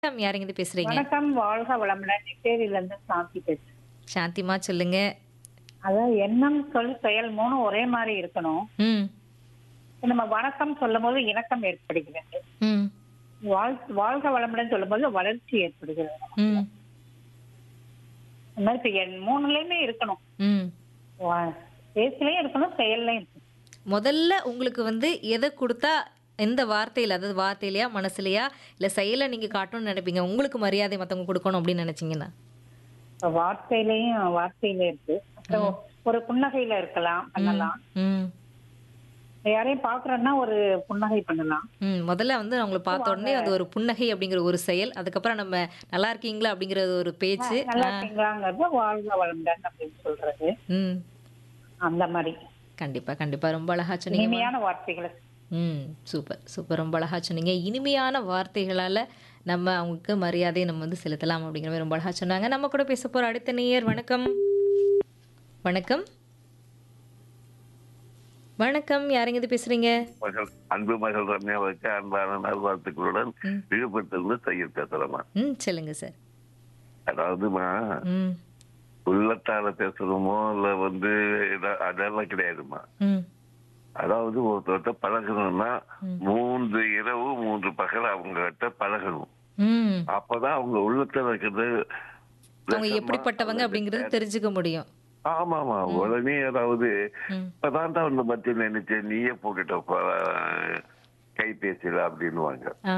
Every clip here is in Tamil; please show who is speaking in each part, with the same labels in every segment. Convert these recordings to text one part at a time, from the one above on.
Speaker 1: வணக்கம் யாருங்க பேசுறீங்க
Speaker 2: வணக்கம் வாழ்க வளமுடன் நெட்டேரியில இருந்து சாந்தி பேசுறேன்
Speaker 1: சாந்திமா சொல்லுங்க
Speaker 2: அதாவது எண்ணம் சொல் செயல் மூணு ஒரே மாதிரி இருக்கணும்
Speaker 1: ம்
Speaker 2: நம்ம வணக்கம் சொல்லும் போது இணக்கம் ஏற்படுகிறது
Speaker 1: ம்
Speaker 2: வாழ் வாழ்க வளமுடன் சொல்லும் போது வளர்ச்சி ஏற்படுகிறது
Speaker 1: ம்
Speaker 2: இந்த மாதிரி இப்ப என் மூணுலயுமே இருக்கணும்
Speaker 1: ம்
Speaker 2: வா- பேச்சிலையும் இருக்கணும் செயல்லையும் இருக்கணும்
Speaker 1: முதல்ல உங்களுக்கு வந்து எதை கொடுத்தா எந்த வார்த்தையில் அதாவது வார்த்தையிலையா மனசுலையா இல்லை செயலை நீங்கள் காட்டணும்னு நினைப்பீங்க உங்களுக்கு மரியாதை மற்றவங்க கொடுக்கணும் அப்படின்னு நினைச்சீங்கன்னா
Speaker 2: இப்ப வார்த்தையிலையும் வார்த்தையில இருக்கு அப்புறம் ஒரு புன்னகையில இருக்கலாம் பண்ணலாம்
Speaker 1: ம்
Speaker 2: யாரையும் பாக்குறோம்னா ஒரு புன்னகை பண்ணலாம்
Speaker 1: ம் முதல்ல வந்து அவங்கள பார்த்த உடனே அது ஒரு புன்னகை அப்படிங்கிற ஒரு செயல் அதுக்கப்புறம் நம்ம நல்லா இருக்கீங்களா அப்படிங்கிறது ஒரு பேச்சு
Speaker 2: நல்லா இருக்கீங்களாங்கிறது வாழ்க வளமுடன் அப்படின்னு சொல்றது
Speaker 1: ம்
Speaker 2: அந்த மாதிரி
Speaker 1: கண்டிப்பா கண்டிப்பா ரொம்ப அழகா சொன்னீங்க
Speaker 2: இனிமையான வார்த்தைகளை
Speaker 1: ம் சூப்பர் சூப்பர் ரொம்ப அழகா சொன்னீங்க இனிமையான வார்த்தைகளால நம்ம அவங்களுக்கு மரியாதை நம்ம வந்து செலுத்தலாம் அப்படிங்கிற மாதிரி ரொம்ப அழகா சொன்னாங்க நம்ம கூட பேச போற அடுத்த நேயர் வணக்கம் வணக்கம் வணக்கம் யாருங்க இது பேசுறீங்க
Speaker 3: மகள் அன்பு மகள் ரம்யாவுக்கு அன்பான நல்வாழ்த்துக்களுடன்
Speaker 1: ம்.
Speaker 3: விழுப்புரத்திலிருந்து செய்ய பேசுறமா
Speaker 1: ம் சொல்லுங்க சார்
Speaker 3: அதாவதுமா
Speaker 1: ம்
Speaker 3: உள்ளத்தால பேசுறோமோ இல்ல வந்து இத- அதெல்லாம் கிடையாதுமா
Speaker 1: ம்
Speaker 3: அதாவது ஒருத்தர்கிட்ட பழகணும்னா மூன்று இரவு மூன்று பகல் அவங்க கிட்ட பழகணும்
Speaker 1: ம்
Speaker 3: அப்பதான் அவங்க உள்ளத்துல இருக்கிறது
Speaker 1: அவங்க எப்படிப்பட்டவங்க அப்படிங்கறது தெரிஞ்சுக்க முடியும்
Speaker 3: ஆமா ஆமா உடனே அதாவது
Speaker 1: ம்
Speaker 3: இப்பதான் உன்னை பத்தி நினைச்சேன் நீயே போட்டுட்ட ப- கைபேசியில அப்படின்னுவாங்க
Speaker 1: ஆ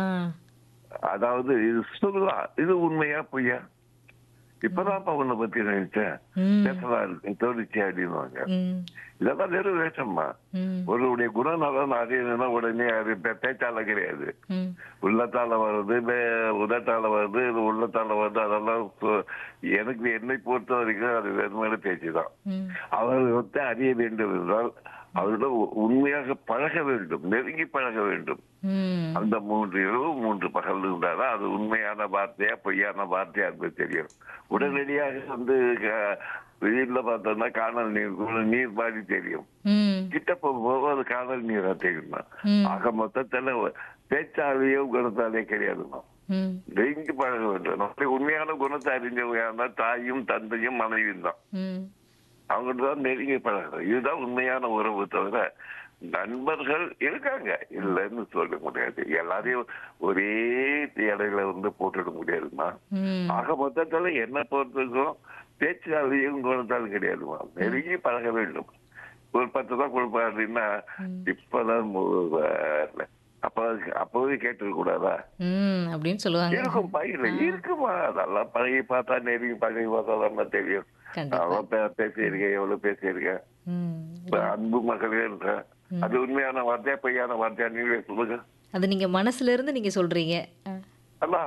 Speaker 3: அதாவது இது சொல்லலாம் இது உண்மையா பொய்யா இப்பதான் உன்னை பத்தி நினைச்சேன்
Speaker 1: ம்
Speaker 3: பேசலாம் இருக்கு தோணுச்சு அப்படின்னுவாங்க
Speaker 1: ம்
Speaker 3: இதெல்லாம் வெறும் வேஷம்மா
Speaker 1: ம்
Speaker 3: ஒருவருடைய குணநலம் அறியணும்னா உடனே அது பே- பேச்சால கிடையாது
Speaker 1: ம்
Speaker 3: உள்ளத்தால வருது வே- உதட்டால வருது இது உள்ளத்தால வருது அதெல்லாம் சொ- எனக்கு என்னை பொறுத்த வரைக்கும் அது வெறுமையான பேச்சுதான்
Speaker 1: ம்
Speaker 3: அவர்கள் வந்து அறிய வேண்டும் என்றால் அவரிடம் உ- உண்மையாக பழக வேண்டும் நெருங்கி பழக வேண்டும்
Speaker 1: ம்
Speaker 3: அந்த மூன்று இரவு மூன்று பகல் இருந்தாதான் அது உண்மையான வார்த்தையா பொய்யான வார்த்தையா என்பது தெரியும் உடனடியாக வந்து க- வெளியில பார்த்தோம்னா காணல் நீர் கூட நீர் மாதிரி தெரியும்
Speaker 1: ம்
Speaker 3: கிட்ட போகும்போது அது காணல் நீரா தெரியுமா
Speaker 1: ம்.
Speaker 3: ஆக மொத்தத்துல பேச்சாலேயோ குணத்தாலேயோ கிடையாதுமா
Speaker 1: ம்
Speaker 3: நெருங்கி பழக வேண்டும் நம்முடைய உண்மையான குணத்தை அறிஞ்சவங்க யாருன்னா தாயும் தந்தையும் மனைவியும் தான்
Speaker 1: ம்
Speaker 3: அவங்கள்ட்ட தான் நெருங்கி பழகணும் இதுதான் உண்மையான உறவு தவிர நண்பர்கள் இருக்காங்க இல்லைன்னு சொல்ல முடியாது எல்லாரையும் ஒரே இடையில வந்து போட்டுட முடியாதுமா
Speaker 1: ம்
Speaker 3: ஆக மொத்தத்துல என்ன பொறுத்தவரைக்கும் பேச்சாலையும் குணத்தாலும் கிடையாதுமா நெருங்கி பழக வேண்டும் ஒரு பத்து ரூபா கொடுப்பா அப்படின்னா இப்பதான் மு- வரல. அப்ப அப்பவே கேட்டுக்க கூடாதா
Speaker 1: ம் அப்படின்னு சொல்லுவாங்க
Speaker 3: இருக்கும் பையில இருக்குமா அதெல்லாம் பழகி பார்த்தா நெருங்கி பழகி பார்த்தா தான் தெரியும்
Speaker 1: கண்டிப்பா
Speaker 3: அவ்வளவு பே- பேசியிருக்கேன் எவ்வளவு பேசியிருக்கேன்
Speaker 1: ம்
Speaker 3: இப்ப அன்பு மகளே அது உண்மையான வார்த்தையா பொய்யான வார்த்தையா நீங்களே சொல்லுங்க
Speaker 1: அது நீங்க மனசுல இருந்து நீங்க சொல்றீங்க ஆ.
Speaker 3: அதான்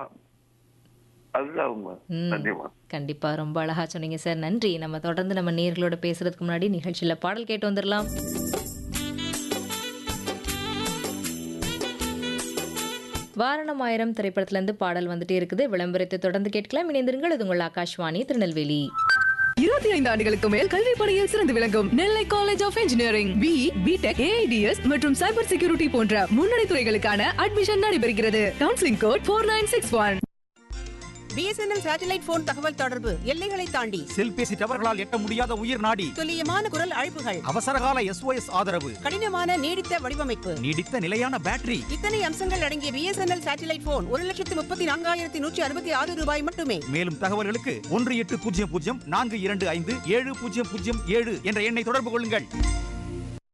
Speaker 3: அதுதான் உண்மை
Speaker 1: ம்.
Speaker 3: நன்றிமா
Speaker 1: கண்டிப்பா ரொம்ப அழகா சொன்னீங்க சார் நன்றி நம்ம தொடர்ந்து நம்ம நேர்களோட பேசுறதுக்கு முன்னாடி நிகழ்ச்சியில பாடல் கேட்டு வந்துடலாம் வாரணம் ஆயிரம் திரைப்படத்துல இருந்து பாடல் வந்துட்டே இருக்குது விளம்பரத்தை தொடர்ந்து கேட்கலாம் இணைந்திருங்கள் இது உங்கள் ஆகாஷ்வாணி திருநெல்வேலி
Speaker 4: இருபத்தி ஐந்து ஆண்டுகளுக்கு மேல் கல்வி பணியில் சிறந்து விளங்கும் Nellai college of engineering B B Tech AIDS மற்றும் சைபர் செக்யூரிட்டி போன்ற முன்னணி துறைகளுக்கான அட்மிஷன் நடைபெறுகிறது counselling code four nine six one
Speaker 5: BSNL satellite phone தகவல் தொடர்பு எல்லைகளை தாண்டி
Speaker 6: செல்பேசி டவர்களால் எட்ட முடியாத உயிர் நாடி
Speaker 5: துல்லியமான குரல் அழைப்புகள்
Speaker 6: அவசரகால எஸ்ஓஎஸ் ஆதரவு
Speaker 5: கடினமான நீடித்த வடிவமைப்பு
Speaker 6: நீடித்த நிலையான பேட்டரி
Speaker 5: இத்தனை அம்சங்கள் அடங்கிய பிஎஸ்என்எல் சேட்டலைட் போன் ஒரு லட்சத்து முப்பத்தி நான்காயிரத்தி நூற்றி அறுபத்தி ஆறு ரூபாய் மட்டுமே
Speaker 6: மேலும் தகவல்களுக்கு ஒன்று எட்டு பூஜ்ஜியம் பூஜ்ஜியம் நான்கு இரண்டு ஐந்து ஏழு பூஜ்ஜியம் பூஜ்ஜியம் ஏழு என்ற எண்ணை தொடர்பு கொள்ளுங்கள்